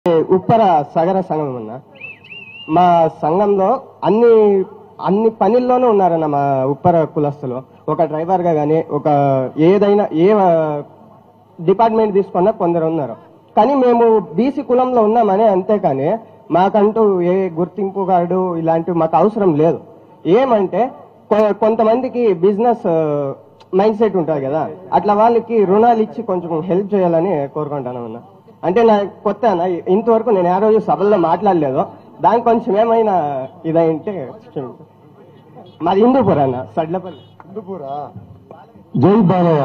ఉప్పర సగర సంఘం అన్న మా సంఘంలో అన్ని అన్ని పనుల్లోనూ ఉన్నారన్న మా ఉప్పర కులస్తులు ఒక డ్రైవర్ గా గానీ ఒక ఏదైనా ఏ డిపార్ట్మెంట్ తీసుకున్నా కొందరు ఉన్నారు కానీ మేము బీసీ కులంలో ఉన్నామని అంతేకాని మాకంటూ ఏ గుర్తింపు కార్డు ఇలాంటివి మాకు అవసరం లేదు ఏమంటే కొ- కొంతమందికి బిజినెస్ మైండ్ సెట్ ఉంటుంది కదా అట్లా వాళ్ళకి రుణాలు ఇచ్చి కొంచెం హెల్ప్ చేయాలని కోరుకుంటాను అన్న అంటే నా కొత్త అన్న ఇంతవరకు నేను ఆ రోజు సభల్లో మాట్లాడలేదు దానికి కొంచెం ఏమైనా ఇదైంటే క్షమించండి. మాది హిందూపుర అన్న సడ్లపల్లి జై బాలయ్య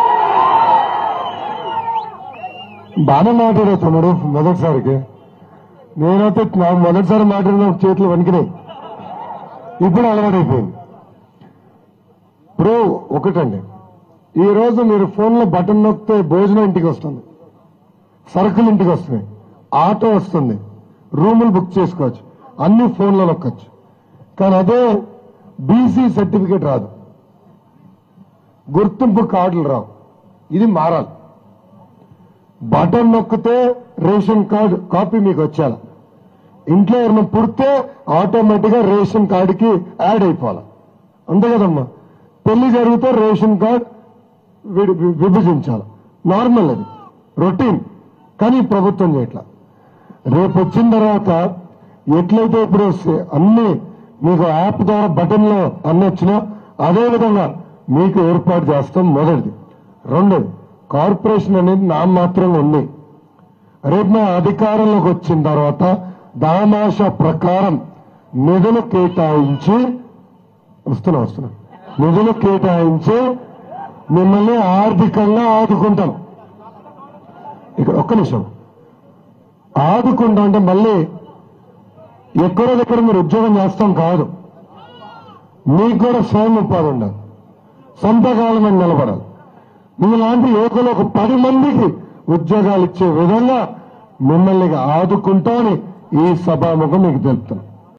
బాగానే మాట్లాడే తమ్ముడు మొదటిసారికి నేనైతే నా మొదటిసారి మాట్లాడిన చేతులు వణికినాయి ఇప్పుడు అలవాటైపోయింది ఇప్పుడు ఒకటండి ఈ రోజు మీరు ఫోన్లో బటన్ నొక్కితే భోజనం ఇంటికి వస్తుంది సరుకులు ఇంటికి వస్తున్నాయి ఆటో వస్తుంది రూములు బుక్ చేసుకోవచ్చు అన్ని ఫోన్లో నొక్కొచ్చు కానీ అదే బీసీ సర్టిఫికేట్ రాదు గుర్తింపు కార్డులు రావు ఇది మారాలి బటన్ నొక్కితే రేషన్ కార్డు కాపీ మీకు వచ్చేలా ఇంట్లో ఎవరైనా పుడితే ఆటోమేటిక్ గా రేషన్ కార్డుకి యాడ్ అయిపోవాలి అంతే కదమ్మా పెళ్లి జరిగితే రేషన్ కార్డ్ విడి- వి- విభజించాలి నార్మల్ అది రొటీన్ కానీ ప్రభుత్వం చేయట్లా రేపు వచ్చిన తర్వాత ఎట్లయితే ఇప్పుడు వస్తే అన్ని మీకు యాప్ ద్వారా బటన్ లో అన్ని వచ్చినా అదే విధంగా మీకు ఏర్పాటు చేస్తాం మొదటిది రెండోది కార్పొరేషన్ అనేది నా మాత్రంగా ఉంది రేపు మా అధికారంలోకి వచ్చిన తర్వాత దామాష ప్రకారం నిధులు కేటాయించి వస్తున్నా వస్తున్నా నిధులు కేటాయించి మిమ్మల్ని ఆర్థికంగా ఆదుకుంటాం ఇక్కడ ఒక్క నిమిషం ఆదుకుంటా అంటే మళ్ళీ ఎక్కడో దగ్గర మీరు ఉద్యోగం చేస్తాం కాదు మీకు కూడా స్వయం ఉపాధి ఉండాలి సొంత కాలం మీద నిలబడాలి మీలాంటి యువకులు ఒక పది మందికి ఉద్యోగాలు ఇచ్చే విధంగా మిమ్మల్ని ఆదుకుంటా అని ఈ సభాముఖం మీకు తెలుపుతున్నాను